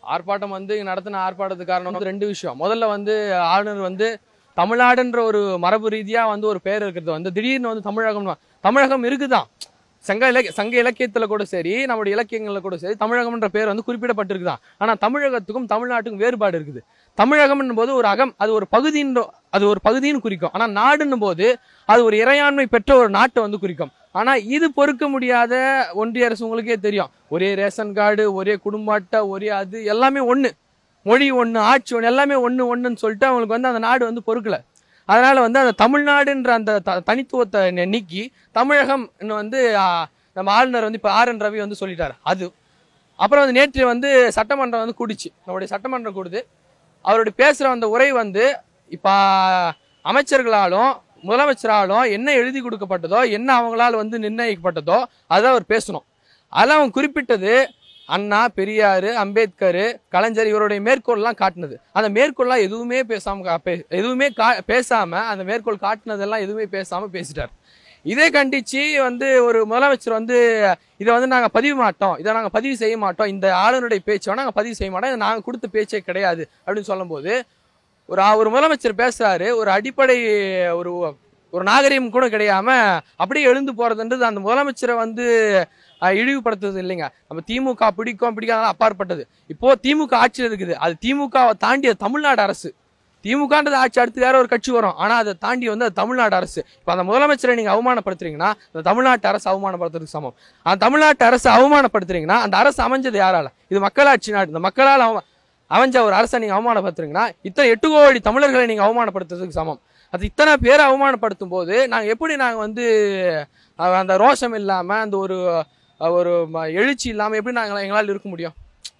ஆர்ப்பாட்டம் வந்து இங்க நடத்தின ஆர்ப்பாட்டத்துக்கு காரணம் வந்து ரெண்டு விஷயம் முதல்ல வந்து ஆளுநர் வந்து தமிழ்நாடுன்ற ஒரு மரபு ரீதியா வந்து ஒரு பேர் இருக்கிறது வந்து திடீர்னு வந்து தமிழகம் தமிழகம் இருக்குதான் சங்க இலக்கிய சங்க இலக்கியத்துல கூட சரி நம்முடைய இலக்கியங்கள்ல கூட சரி தமிழகம்ன்ற பேர் வந்து குறிப்பிடப்பட்டிருக்குதான் ஆனா தமிழகத்துக்கும் தமிழ்நாட்டுக்கும் வேறுபாடு இருக்குது தமிழகம்னும் போது ஒரு அகம் அது ஒரு பகுதின்ற அது ஒரு பகுதின்னு குறிக்கும் ஆனா நாடுன்னும் போது அது ஒரு இறையாண்மை பெற்ற ஒரு நாட்டை வந்து குறிக்கும் ஆனா இது பொறுக்க முடியாத ஒன்றிய அரசு உங்களுக்கே தெரியும் ஒரே ரேஷன் கார்டு ஒரே குடும்ப அட்டை ஒரே அது எல்லாமே ஒண்ணு மொழி ஒண்ணு ஆட்சி ஒண்ணு எல்லாமே ஒண்ணு ஒண்ணுன்னு சொல்லிட்டு அவங்களுக்கு வந்து அந்த நாடு வந்து பொறுக்கல அதனால வந்து அந்த தமிழ்நாடுன்ற அந்த த- தனித்துவத்தை நி- நீக்கி தமிழகம் வந்து ஆ, நம்ம ஆளுநர் வந்து இப்போ ஆர் என் ரவி வந்து சொல்லிட்டாரு அது அப்புறம் வந்து நேற்று வந்து சட்டமன்றம் வந்து கூடிச்சு நம்முடைய சட்டமன்றம் கூடுது அவருடைய பேசுகிற அந்த உரை வந்து இப்போ அமைச்சர்களாலும் முதலமைச்சராலும் என்ன எழுதி கொடுக்கப்பட்டதோ என்ன அவங்களால வந்து நிர்ணயிக்கப்பட்டதோ அதை அவர் பேசணும் அதில் அவன் குறிப்பிட்டது அண்ணா பெரியார் அம்பேத்கர் கலைஞர் இவருடைய மேற்கோள்லாம் காட்டினது அந்த மேற்கோள்லாம் எதுவுமே பேசாம கா- பே- எதுவுமே கா பேசாம அந்த மேற்கோள் காட்டினதெல்லாம் எதுவுமே பேசாம பேசிட்டார் இதே கண்டிச்சு வந்து ஒரு முதலமைச்சர் வந்து இதை வந்து நாங்க பதிவு மாட்டோம் இதை நாங்க பதிவு செய்ய மாட்டோம் இந்த ஆளுநருடைய பேச்சை நாங்க பதிவு செய்ய மாட்டோம் இது நாங்க கொடுத்த பேச்சே கிடையாது அப்படின்னு சொல்லும்போது ஒரு ஆ- ஒரு முதலமைச்சர் பேசுறாரு ஒரு அடிப்படை ஒரு ஒரு நாகரிகம் கூட கிடையாம அப்படியே எழுந்து போறதுன்றது அந்த முதலமைச்சரை வந்து அஹ், இழிவுபடுத்துறது இல்லைங்க நம்ம திமுக பிடிக்கும் பிடிக்காதெல்லாம் அப்பாற்பட்டது இப்போ திமுக ஆட்சியில் இருக்குது அது திமுகவை தாண்டி அது தமிழ்நாடு அரசு திமுகன்றது ஆட்சி அடுத்து வேற ஒரு கட்சி வரும் ஆனா அதை தாண்டி வந்து அது தமிழ்நாடு அரசு இப்போ அந்த முதலமைச்சரை நீங்க அவமானப்படுத்துறீங்கன்னா அந்த தமிழ்நாட்டு அரசு அவமானப்படுத்துறதுக்கு சமம் அந்த தமிழ்நாட்டு அரசு அவமானப்படுத்துறீங்கன்னா அந்த அரசு அமைஞ்சது யாரால இது மக்களாட்சி நாடு இந்த மக்களால் அவ அமைஞ்ச ஒரு அரசை நீங்க அவமானப்படுத்துறீங்கன்னா இத்தனை எட்டு கோடி தமிழர்களை நீங்க அவமானப்படுத்துறதுக்கு சமம் அது இத்தனை பேரை அவமானப்படுத்தும் போது நாங்க எப்படி நாங்க வந்து அஹ், அந்த ரோஷம் இல்லாம அந்த ஒரு அஹ், ஒரு ம- எழுச்சி இல்லாம எப்படி நாங்க எங்களால் இருக்க முடியும்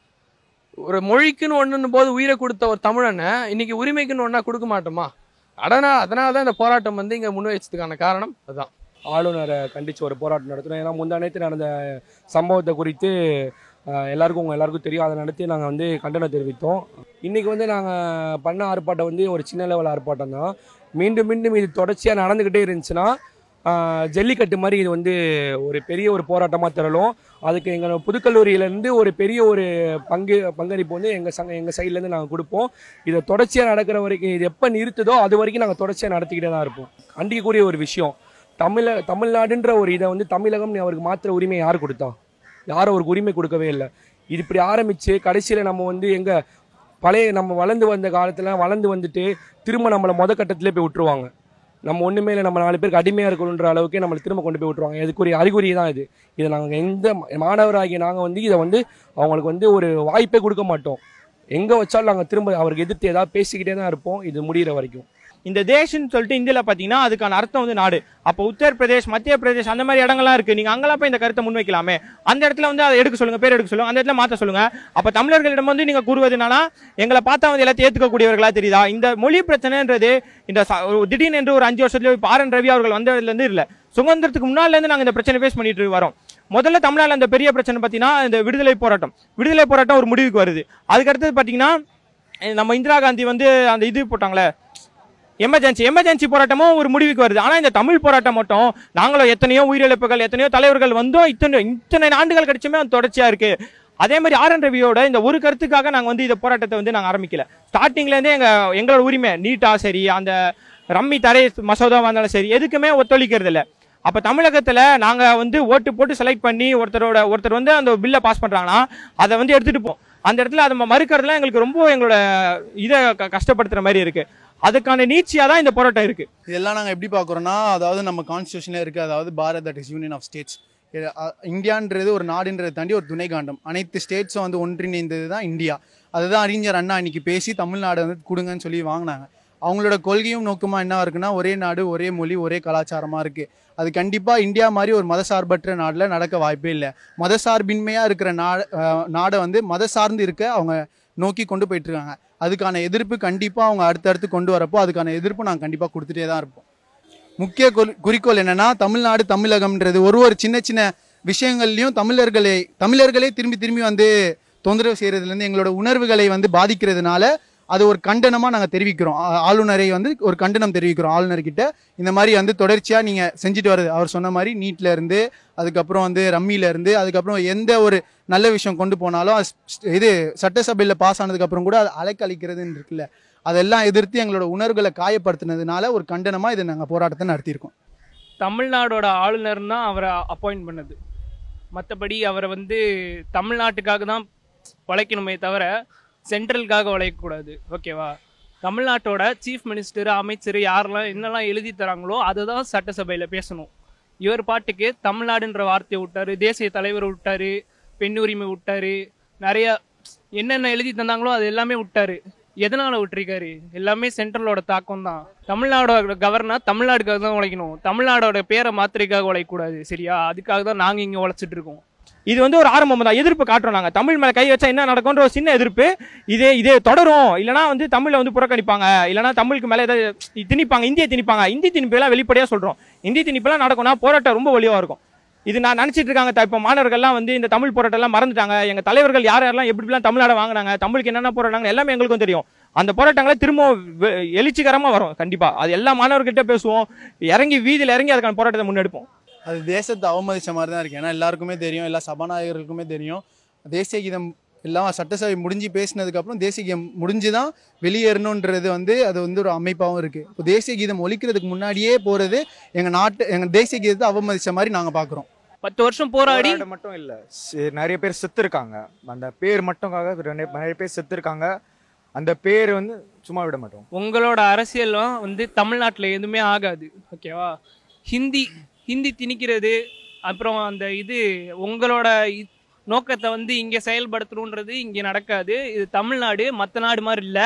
ஒரு மொழிக்குன்னு ஒண்ணுன்னும் போது உயிரை கொடுத்த ஒரு தமிழனை இன்னைக்கு உரிமைக்குன்னு ஒண்ணா கொடுக்க மாட்டோமா அதனா அதனால தான் இந்த போராட்டம் வந்து இங்க முன்வைச்சதுக்கான காரணம் அதுதான் ஆளுநரை கண்டித்து ஒரு போராட்டம் நடத்தினோம் ஏன்னா முந்தா நேற்று நடந்த சம்பவத்தை குறித்து ஆஹ், எல்லாருக்கும் உங்கள் எல்லாருக்கும் தெரியும் அதை நடத்தி நாங்கள் வந்து கண்டனம் தெரிவித்தோம் இன்றைக்கி வந்து நாங்கள் பண்ண ஆர்ப்பாட்டம் வந்து ஒரு சின்ன லெவல் ஆர்ப்பாட்டம் தான் மீண்டும் மீண்டும் இது தொடர்ச்சியாக நடந்துக்கிட்டே இருந்துச்சுன்னா ஆஹ், ஜல்லிக்கட்டு மாதிரி இது வந்து ஒரு பெரிய ஒரு போராட்டமாக திரளும் அதுக்கு எங்கள் புதுக்கல்லூரியிலேருந்து ஒரு பெரிய ஒரு பங்கு பங்களிப்பு வந்து எங்கள் சங்க எங்கள் சைட்லேருந்து நாங்கள் கொடுப்போம் இதை தொடர்ச்சியாக நடக்கிற வரைக்கும் இது எப்போ நிறுத்துதோ அது வரைக்கும் நாங்கள் தொடர்ச்சியாக நடத்திக்கிட்டே தான் இருப்போம் கண்டிக்கக்கூடிய ஒரு விஷயம் தமிழ தமிழ்நாடுன்ற ஒரு இதை வந்து தமிழகம்னு அவருக்கு மாத்திர உரிமை யார் கொடுத்தா யாரும் அவருக்கு உரிமை கொடுக்கவே இல்லை இது இப்படி ஆரம்பித்து கடைசியில் நம்ம வந்து எங்க பழைய நம்ம வளர்ந்து வந்த காலத்தில் வளர்ந்து வந்துட்டு திரும்ப நம்மளை முத கட்டத்திலே போய் விட்டுருவாங்க நம்ம ஒன்றுமே இல்லை நம்ம நாலு பேருக்கு அடிமையாக இருக்கணுன்ற அளவுக்கு நம்மளை திரும்ப கொண்டு போய் விட்டுருவாங்க இதுக்குரிய அறிகுறி தான் இது இதை நாங்கள் எந்த மாணவராகிய நாங்கள் வந்து இதை வந்து அவங்களுக்கு வந்து ஒரு வாய்ப்பே கொடுக்க மாட்டோம் எங்கே வச்சாலும் நாங்கள் திரும்ப அவருக்கு எதிர்த்து ஏதாவது பேசிக்கிட்டே தான் இருப்போம் இது முடிகிற வரைக்கும் இந்த தேஷ்னு சொல்லிட்டு இந்தியில பாத்தீங்கன்னா அதுக்கான அர்த்தம் வந்து நாடு அப்போ உத்தரப்பிரதேஷ் மத்திய பிரதேஷ் அந்த மாதிரி இடங்கள்லாம் இருக்கு நீங்க அங்கெல்லாம் போய் இந்த கருத்தை முன்வைக்கலாமே அந்த இடத்துல வந்து அதை எடுக்க சொல்லுங்க பேர் எடுக்க சொல்லுங்க அந்த இடத்துல மாத்த சொல்லுங்க அப்ப தமிழர்களிடம் வந்து நீங்க கூறுவது என்னன்னா எங்களை பார்த்தா வந்து எல்லாத்தையும் ஏத்துக்கக்கூடியவர்களா தெரியுதா இந்த மொழி பிரச்சனைன்றது இந்த ச- ஒரு திடீர்னு என்று ஒரு அஞ்சு வருஷத்துல இப்ப ஆர் என் ரவி அவர்கள் வந்ததுல இருந்து இல்ல சுதந்திரத்துக்கு முன்னால இருந்து நாங்க இந்த பிரச்சனை ஃபேஸ் பண்ணிட்டு வரோம் முதல்ல தமிழ்நாட்டில் அந்த பெரிய பிரச்சனை பார்த்தீங்கன்னா இந்த விடுதலை போராட்டம் விடுதலை போராட்டம் ஒரு முடிவுக்கு வருது அதுக்கு அடுத்தது பார்த்தீங்கன்னா நம்ம இந்திரா காந்தி வந்து அந்த இது போட்டாங்களே எமர்ஜென்சி எமர்ஜென்சி போராட்டமும் ஒரு முடிவுக்கு வருது ஆனா இந்த தமிழ் போராட்டம் மட்டும் நாங்களும் எத்தனையோ உயிரிழப்புகள் எத்தனையோ தலைவர்கள் வந்தோம் இத்தனை இத்தனை ஆண்டுகள் கிடைச்சுமே அது தொடர்ச்சியா இருக்கு அதே மாதிரி ஆர் என் ரவியோட இந்த ஒரு கருத்துக்காக நாங்க வந்து இந்த போராட்டத்தை வந்து நாங்க ஆரம்பிக்கல ஸ்டார்டிங்ல இருந்தே எங்க எங்களோட உரிமை நீட்டா சரி அந்த ரம்மி தரை மசோதாவா இருந்தாலும் சரி எதுக்குமே ஒத்துழைக்கிறது இல்ல அப்ப தமிழகத்துல நாங்க வந்து ஓட்டு போட்டு செலக்ட் பண்ணி ஒருத்தரோட ஒருத்தர் வந்து அந்த பில்லை பாஸ் பண்றாங்கன்னா அதை வந்து எடுத்துட்டு போம் அந்த இடத்துல அதை மறுக்கிறதுலாம் எங்களுக்கு ரொம்ப எங்களோட இதை க- கஷ்டப்படுத்துற மாதிரி இருக்கு அதுக்கான நீட்சியா தான் இந்த போராட்டம் இருக்கு இதெல்லாம் நாங்கள் எப்படி பார்க்குறோன்னா அதாவது நம்ம கான்ஸ்டியூஷனில் இருக்குது அதாவது Bharat that is union of states இந்தியான்றது ஒரு நாடுன்றதை தாண்டி ஒரு துணை காண்டம் அனைத்து ஸ்டேட்ஸும் வந்து ஒன்றிணைந்தது தான் இந்தியா அதுதான் அறிஞர் அண்ணா இன்னைக்கு பேசி தமிழ்நாடு வந்து கொடுங்கன்னு சொல்லி வாங்கினாங்க அவங்களோட கொள்கையும் நோக்கமா என்ன இருக்குன்னா ஒரே நாடு ஒரே மொழி ஒரே கலாச்சாரமா இருக்கு அது கண்டிப்பா இந்தியா மாதிரி ஒரு மதசார்பற்ற நாடுல நடக்க வாய்ப்பே இல்லை மதசார்பின்மையா இருக்கிற நாடு அஹ், நாடை வந்து மத சார்ந்து இருக்க அவங்க நோக்கி கொண்டு போயிட்டு இருக்காங்க அதுக்கான எதிர்ப்பு கண்டிப்பா அவங்க அடுத்தடுத்து கொண்டு வரப்போ அதுக்கான எதிர்ப்பு நாங்கள் கண்டிப்பா கொடுத்துட்டே தான் இருப்போம் முக்கிய குறி- குறிக்கோள் என்னன்னா தமிழ்நாடு தமிழகம்ன்றது ஒரு ஒரு சின்ன சின்ன விஷயங்கள்லையும் தமிழர்களை தமிழர்களே திரும்பி திரும்பி வந்து தொந்தரவு செய்யறதுலேருந்து எங்களோட உணர்வுகளை வந்து பாதிக்கிறதுனால அது ஒரு கண்டனமாக நாங்கள் தெரிவிக்கிறோம் ஆ- ஆளுநரை வந்து ஒரு கண்டனம் தெரிவிக்கிறோம் ஆளுநர்கிட்ட இந்த மாதிரி வந்து தொடர்ச்சியாக நீங்கள் செஞ்சுட்டு வருது அவர் சொன்ன மாதிரி நீட்ல இருந்து அதுக்கப்புறம் வந்து ரம்மியில இருந்து அதுக்கப்புறம் எந்த ஒரு நல்ல விஷயம் கொண்டு போனாலும் அது ஸ்- இது சட்டசபையில் பாஸ் ஆனதுக்கப்புறம் கூட அது அலைக்கழிக்கிறதுன்னு இருக்குல்ல அதெல்லாம் எதிர்த்து எங்களோட உணர்வுகளை காயப்படுத்தினதுனால ஒரு கண்டனமாக இதை நாங்கள் போராட்டத்தை நடத்தியிருக்கோம் தமிழ்நாடோட ஆளுநர்னா அவரை அப்பாயிண்ட் பண்ணது மற்றபடி அவரை வந்து தமிழ்நாட்டுக்காக தான் உழைக்கணுமே தவிர சென்ட்ரலுக்காக உழைக்கக்கூடாது ஓகேவா தமிழ்நாட்டோட சீஃப் மினிஸ்டர் அமைச்சர் யாரெல்லாம் என்னெல்லாம் எழுதி தராங்களோ அதை தான் சட்டசபையில் பேசணும் இவர் பாட்டுக்கு தமிழ்நாடுன்ற வார்த்தையை விட்டாரு தேசிய தலைவர் விட்டாரு பெண் உரிமை விட்டாரு நிறைய என்னென்ன எழுதி தந்தாங்களோ அது எல்லாமே விட்டாரு எதனால விட்டுருக்காரு எல்லாமே சென்ட்ரலோட தாக்கம் தான் தமிழ்நாடோட கவர்னர் தமிழ்நாடுக்காக தான் உழைக்கணும் தமிழ்நாடோட பேரை மாத்திரைக்காக உழைக்கக்கூடாது சரியா அதுக்காக தான் நாங்கள் இங்கே உழைச்சிட்டு இருக்கோம் இது வந்து ஒரு ஆரம்பம் தான் எதிர்ப்பு காட்டுறோம் நாங்க தமிழ் மேல கை வச்சா என்ன நடக்கும்ன்ற ஒரு சின்ன எதிர்ப்பு இதே இதே தொடரும் இல்லனா வந்து தமிழை வந்து புறக்கணிப்பாங்க இல்லனா தமிழுக்கு மேல ஏதாவது திணிப்பாங்க இந்திய திணிப்பாங்க இந்தி திணிப்பெல்லாம் வெளிப்படையா சொல்றோம் இந்தி திணிப்பெல்லாம் நடக்கும்னா போராட்டம் ரொம்ப வலிவா இருக்கும் இது நான் நினைச்சிட்டு இருக்காங்க த- இப்ப மாணவர்கள்லாம் வந்து இந்த தமிழ் போராட்டம் எல்லாம் மறந்துட்டாங்க எங்க தலைவர்கள் யார் யாரெல்லாம் எப்படி எப்படிலாம் தமிழ்நாடு வாங்கினாங்க தமிழுக்கு என்னென்ன போராட்டாங்க எல்லாமே எங்களுக்கும் தெரியும் அந்த போராட்டங்களை திரும்ப வெ- எழுச்சிகரமா வரும் கண்டிப்பா அது எல்லா மாணவர்கிட்ட பேசுவோம் இறங்கி வீதியில இறங்கி அதுக்கான போராட்டத்தை முன்னெடுப்போம் அது தேசத்தை அவமதிச்ச மாதிரி தான் இருக்கு ஏன்னா எல்லாருக்குமே தெரியும் எல்லா சபாநாயகர்களுக்குமே தெரியும் தேசிய கீதம் எல்லாம் சட்டசபை முடிஞ்சு பேசினதுக்கப்புறம் தேசிய கீதம் முடிஞ்சு தான் வெளியேறணுன்றது வந்து அது வந்து ஒரு அமைப்பாகவும் இருக்குது இப்போ தேசிய கீதம் ஒலிக்கிறதுக்கு முன்னாடியே போகிறது எங்கள் நாட்டு எங்கள் தேசிய கீதத்தை அவமதிச்ச மாதிரி நாங்கள் பார்க்குறோம் பத்து வருஷம் போராடி போராட மட்டும் இல்ல சி- நிறைய பேர் செத்து இருக்காங்க அந்த பேர் மட்டும்காக நிறைய நிறைய பேர் செத்து இருக்காங்க அந்த பேர் வந்து சும்மா விட மாட்டோம் உங்களோட அரசியலும் வந்து தமிழ்நாட்டில் எதுவுமே ஆகாது ஓகேவா ஹிந்தி ஹிந்தி திணிக்கிறது அப்புறம் அந்த இது உங்களோட இ- நோக்கத்தை வந்து இங்கே செயல்படுத்தணுன்றது இங்கே நடக்காது இது தமிழ்நாடு மற்ற நாடு மாதிரி இல்லை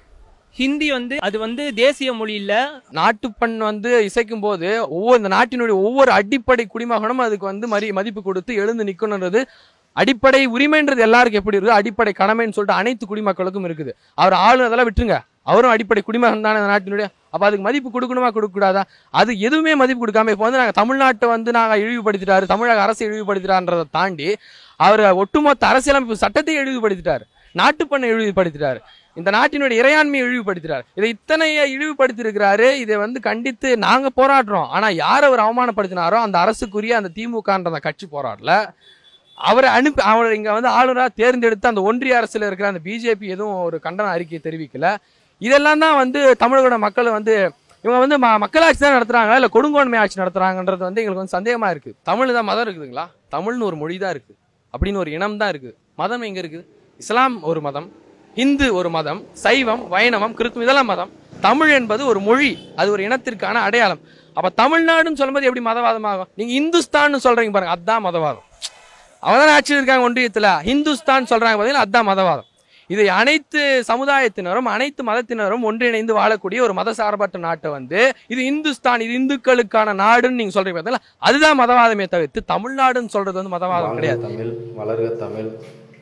ஹிந்தி வந்து அது வந்து தேசிய மொழி இல்லை நாட்டுப்பண் வந்து இசைக்கும் போது ஒவ்வொரு இந்த நாட்டினுடைய ஒவ்வொரு அடிப்படை குடிமகனும் அதுக்கு வந்து மரி மதிப்பு கொடுத்து எழுந்து நிக்கணுன்றது அடிப்படை உரிமைன்றது எல்லாருக்கும் எப்படி இருக்குது அடிப்படை கடமைன்னு சொல்லிட்டு அனைத்து குடிமக்களுக்கும் இருக்குது அவர் ஆளு அதெல்லாம் விட்டுருங்க அவரும் அடிப்படை குடிமகன் தானே இந்த நாட்டினுடைய அப்ப அதுக்கு மதிப்பு கொடுக்கணுமா கொடுக்க கூடாதா அது எதுவுமே மதிப்பு கொடுக்காம இப்போ வந்து நாங்க தமிழ்நாட்டை வந்து நாங்க இழிவுபடுத்திட்டாரு தமிழக அரசை இழிவுபடுத்திட்டான்றதை தாண்டி அவர் ஒட்டுமொத்த அரசியலமைப்பு சட்டத்தை இழிவுபடுத்திட்டார் நாட்டுப்பண்ணை இழிவுபடுத்திட்டார் இந்த நாட்டினுடைய இறையாண்மையை இழிவுபடுத்திட்டார் இதை இத்தனைய இழிவுபடுத்தி இருக்கிறாரு இதை வந்து கண்டித்து நாங்க போராடுறோம் ஆனா யார் அவர் அவமானப்படுத்தினாரோ அந்த அரசுக்குரிய அந்த திமுகன்ற அந்த கட்சி போராடல அவரை அனுப்பி அவர் இங்க வந்து ஆளுநராக தேர்ந்தெடுத்து அந்த ஒன்றிய அரசுல இருக்கிற அந்த பிஜேபி எதுவும் ஒரு கண்டன அறிக்கையை தெரிவிக்கல இதெல்லாம் தான் வந்து தமிழகோட மக்கள் வந்து இவங்க வந்து ம- மக்களாட்சி தான் நடத்துறாங்க இல்ல கொடுங்கோன்மை ஆட்சி நடத்துறாங்கன்றது வந்து எங்களுக்கு வந்து சந்தேகமா இருக்கு தமிழ் தான் மதம் இருக்குதுங்களா தமிழ்னு ஒரு மொழி தான் இருக்கு அப்படின்னு ஒரு இனம் தான் இருக்குது மதம் எங்க இருக்குது இஸ்லாம் ஒரு மதம் இந்து ஒரு மதம் சைவம் வைணவம் கிறித்துவம் இதெல்லாம் மதம் தமிழ் என்பது ஒரு மொழி அது ஒரு இனத்திற்கான அடையாளம் அப்ப தமிழ்நாடுன்னு சொல்லும்போது எப்படி மதவாதமாகும் நீங்க இந்துஸ்தான்னு சொல்றீங்க பாருங்க அதான் மதவாதம் அவதான் ஆட்சியில் இருக்காங்க ஒன்றியத்துல ஹிந்துஸ்தான் சொல்றாங்க பார்த்தீங்கன்னா அதான் மதவாதம் இதை அனைத்து சமுதாயத்தினரும் அனைத்து மதத்தினரும் ஒன்றிணைந்து வாழக்கூடிய ஒரு மத சார்பற்ற நாட்டை வந்து இது இந்துஸ்தான் இது இந்துக்களுக்கான நாடுன்னு நீங்க சொல்றீங்க பார்த்தீங்களா அதுதான் மதவாதமே தவிர்த்து தமிழ்நாடுன்னு சொல்றது வந்து மதவாதம் வாழ்க கிடையாது தமிழ் வளர்க தமிழ்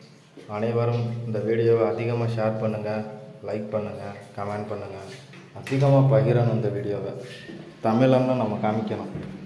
அனைவரும் இந்த வீடியோவை அதிகமாக ஷேர் பண்ணுங்கள் லைக் பண்ணுங்கள் கமெண்ட் பண்ணுங்கள் அதிகமாக பகிரணும் இந்த வீடியோவை தமிழன்னு நம்ம காமிக்கணும்